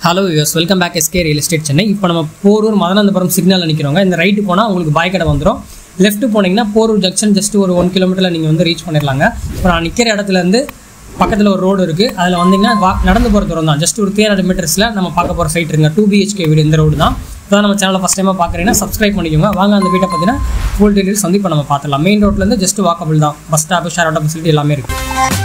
hello யூஸ் welcome back SK real estate Chennai இப்போ நம்ம போரூர் மதனந்தபுரம் சிக்னல் நிற்கிறோங்க இந்த ரைட்டு போனால் உங்களுக்கு பாய்க்கடை வந்துடும் லெஃப்ட் போனீங்கன்னா போரூர் ஜங்ஷன் ஜஸ்ட் ஒரு ஒன் கிலோமீட்டரில் நீங்கள் வந்து ரீச் பண்ணிடலாங்க இப்போ நான் நிற்கிற இடத்துலேருந்து பக்கத்தில் ஒரு ரோடு இருக்குது அதில் வந்தீங்கன்னா வா நடந்து போகிற தூரம் தான் ஜஸ்ட் ஒரு த்ரீ ஹண்ட்ரட் மீட்டர்ஸில் நம்ம பார்க்க போகிற சைட் இருங்க டூ பிஹெச்கே வீடு இந்த ரோடு தான் இப்போ நம்ம சேனலை ஃபஸ்ட் டைமாக பார்க்குறீங்கன்னா சப்ஸ்கிரைப் பண்ணிக்கோங்க வாங்க அந்த வீட்டை பார்த்தீங்கன்னா ஃபுல் டீட்டெயில்ஸ் வந்து இப்போ நம்ம பார்த்துலாம் மெயின் ரோட்லேருந்து ஜஸ்ட் வாக்கபிள் தான் bus stop share auto facility எல்லாமே இருக்குது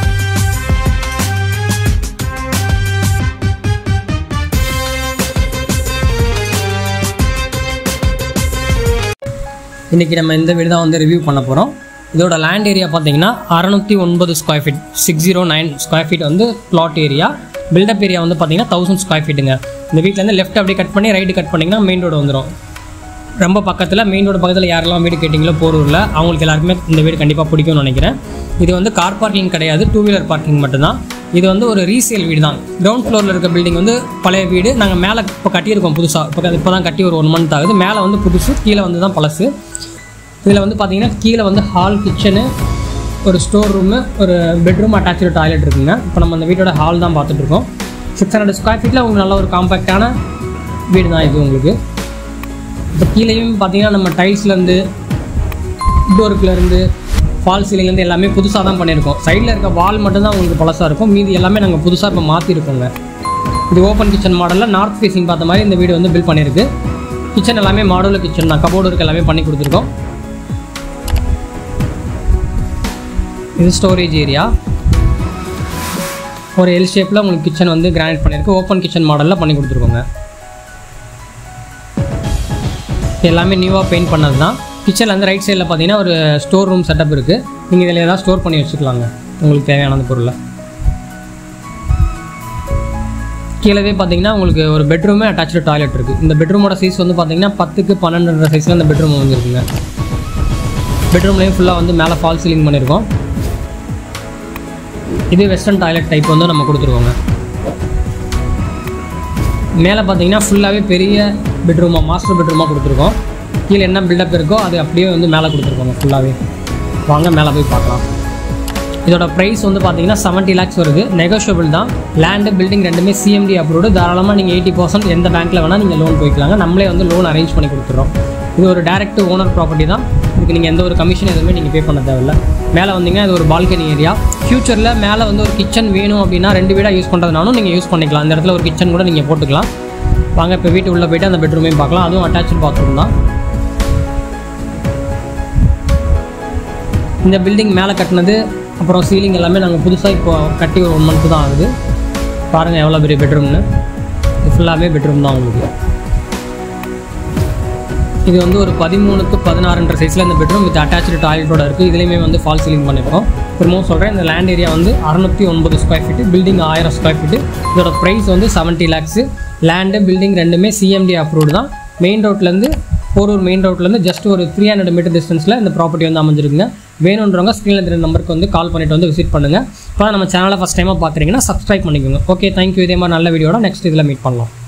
இன்றைக்கி நம்ம இந்த வீடு தான் வந்து ரிவ்யூ பண்ண போகிறோம் இதோட லேண்ட் ஏரியா பார்த்தீங்கன்னா அறநூற்றி ஒன்பது square feet six zero nine square feet வந்து பிளாட் ஏரியா பில்டப் ஏரியா வந்து பார்த்தீங்கன்னா தௌசண்ட் ஸ்கொயர் ஃபீட்டுங்க இந்த வீட்டிலேருந்து லெஃப்ட் அப்படியே கட் பண்ணி ரைட்டு கட் பண்ணிங்கன்னா மெயின் ரோடு வந்துடும் ரொம்ப பக்கத்தில் மெயின் ரோடு பக்கத்தில் யாரெல்லாம் வீடு கேட்டிங்களோ போரூரில் அவங்களுக்கு எல்லாருக்குமே இந்த வீடு கண்டிப்பாக பிடிக்கும்னு நினைக்கிறேன் இது வந்து கார் பார்க்கிங் கிடையாது டூ வீலர் பார்க்கிங் மட்டும்தான் இது வந்து ஒரு ரீசேல் வீடு தான் கிரவுண்ட் ஃப்ளோரில் இருக்க பில்டிங் வந்து பழைய வீடு நாங்கள் மேலே இப்போ கட்டியிருக்கோம் புதுசாக இப்போ இப்போ தான் கட்டி ஒரு ஒன் மந்த் ஆகுது மேலே வந்து புதுசு கீழே வந்து தான் பழசு இதில் வந்து பார்த்தீங்கன்னா கீழே வந்து ஹால் கிச்சனு ஒரு ஸ்டோர் ரூமு ஒரு பெட்ரூம் அட்டாச்சு டாய்லெட் இருக்குங்க இப்போ நம்ம அந்த வீட்டோட ஹால் தான் பார்த்துட்ருக்கோம் சிக்ஸ் ஹண்ட்ரட் ஸ்கொயர் ஃபீட்டில் உங்களுக்கு நல்ல ஒரு காம்பேக்டான வீடு தான் இது உங்களுக்கு இப்போ கீழேயும் பார்த்தீங்கன்னா நம்ம டைல்ஸ்லேருந்து டோருக்குலேருந்து ஃபால் சீலிங்லேருந்து எல்லாமே புதுசாக தான் பண்ணியிருக்கோம் சைடில் இருக்க வால் மட்டும்தான் உங்களுக்கு பழசாக இருக்கும் மீதி எல்லாமே நாங்கள் புதுசாக இப்போ மாற்றிருக்கோங்க இது ஓப்பன் கிச்சன் மாடலில் நார்த் ஃபேஸிங் பார்த்த மாதிரி இந்த வீடு வந்து பில்ட் பண்ணியிருக்கு கிச்சன் எல்லாமே மாடல் கிச்சன் தான் கபோர்டு இருக்க எல்லாமே பண்ணி கொடுத்துருக்கோம் இது ஸ்டோரேஜ் ஏரியா ஒரு எல் ஷேப்பில் உங்களுக்கு கிச்சன் வந்து கிரானைட் பண்ணியிருக்கு ஓப்பன் கிச்சன் மாடலில் பண்ணி கொடுத்துருக்கோங்க எல்லாமே நியூவாக பெயிண்ட் பண்ணது தான் கிச்சனில் வந்து ரைட் சைடில் பார்த்தீங்கன்னா ஒரு ஸ்டோர் ரூம் செட்டப் இருக்குது நீங்கள் இதில் ஏதாவது ஸ்டோர் பண்ணி வச்சுக்கலாங்க உங்களுக்கு தேவையான பொருளை கீழவே பார்த்தீங்கன்னா உங்களுக்கு ஒரு பெட்ரூமே அட்டாச்சு டாய்லெட் இருக்குது இந்த பெட்ரூமோட சைஸ் வந்து பார்த்தீங்கன்னா பத்துக்கு பன்னெண்டுன்ற சைஸில் இந்த பெட்ரூம் வந்துருக்குங்க பெட்ரூம்லேயும் ஃபுல்லாக வந்து மேலே ஃபால் சீலிங் பண்ணியிருக்கோம் இது வெஸ்டர்ன் டாய்லெட் டைப் வந்து நம்ம கொடுத்துருக்கோங்க மேலே பார்த்தீங்கன்னா ஃபுல்லாகவே பெரிய பெட்ரூமாக மாஸ்டர் பெட்ரூமாக கொடுத்துருக்கோம் கீழே என்ன பில்டப் இருக்கோ அது அப்படியே வந்து மேலே கொடுத்துருக்கோங்க ஃபுல்லாகவே வாங்க மேலே போய் பார்க்கலாம் இதோட ப்ரைஸ் வந்து பார்த்தீங்கன்னா செவன்ட்டி லேக்ஸ் வருது நெகோஷியபிள் தான் லேண்டு பில்டிங் ரெண்டுமே சிஎம்டி அப்ரூவ்டு தாராளமாக நீங்கள் எயிட்டி பர்சன்ட் எந்த பேங்க்கில் வேணால் நீங்கள் லோன் போய்க்கலாங்க நம்மளே வந்து லோன் அரேஞ்ச் பண்ணி கொடுத்துறோம் இது ஒரு டேரக்ட் ஓனர் ப்ராப்பர்ட்டி தான் இதுக்கு நீங்கள் எந்த ஒரு கமிஷன் எதுவுமே நீங்கள் பே பண்ண தேவையில்ல மேலே வந்தீங்கன்னா இது ஒரு பால்கனி ஏரியா ஃப்யூச்சரில் மேலே வந்து ஒரு கிச்சன் வேணும் அப்படின்னா ரெண்டு வீடாக யூஸ் பண்ணுறதுனாலும் நீங்கள் யூஸ் பண்ணிக்கலாம் அந்த இடத்துல ஒரு கிச்சன் கூட நீங்கள் போட்டுக்கலாம் வாங்க இப்போ வீட்டு உள்ளே போயிட்டு அந்த பெட்ரூமையும் பார்க்கலாம் அதுவும் அட்டாச்சு பாத்ரூம் தான் இந்த பில்டிங் மேலே கட்டினது அப்புறம் சீலிங் எல்லாமே நாங்கள் புதுசாக இப்போ கட்டி ஒரு ஒன் மந்த்து தான் ஆகுது பாருங்கள் எவ்வளோ பெரிய பெட்ரூம்னு இது ஃபுல்லாகவே பெட்ரூம் தான் உங்களுக்கு இது வந்து ஒரு பதிமூணுக்கு பதினாறுன்ற சைஸில் இந்த பெட்ரூம் வித் அட்டாச்சு டாய்லெட்டோட இருக்குது இதுலேயுமே வந்து ஃபால் சீலிங் பண்ணியிருக்கோம் திரும்பவும் சொல்கிறேன் இந்த லேண்ட் ஏரியா வந்து அறநூற்றி ஒன்பது ஸ்கொயர் ஃபீட்டு பில்டிங் ஆயிரம் ஸ்கொயர் ஃபீட்டு இதோட ப்ரைஸ் வந்து செவன்ட்டி லேக்ஸு லேண்டு பில்டிங் ரெண்டுமே சிஎம்டி அப்ரூவ்டு தான் மெயின் ரோட்லேருந்து போரூர் மெயின் ரோட்லேருந்து ஜஸ்ட் ஒரு த்ரீ ஹண்ட்ரட் மீட்டர் டிஸ்டன்ஸில் இந்த ப்ராப்பர்ட்டி வந்து அமைஞ்சிருக்குங்க வேணுன்றவங்க ஸ்க்ரீனில் தெரிஞ்ச நம்பருக்கு வந்து கால் பண்ணிட்டு வந்து விசிட் பண்ணுங்கள் இப்போ நம்ம சேனலை ஃபஸ்ட் டைமாக பார்க்குறீங்கன்னா சப்ஸ்கிரைப் பண்ணிக்கோங்க ஓகே தேங்க்யூ இதே மாதிரி நல்ல வீடியோட நெக்ஸ்ட் இதில் மீட் பண்ணலாம்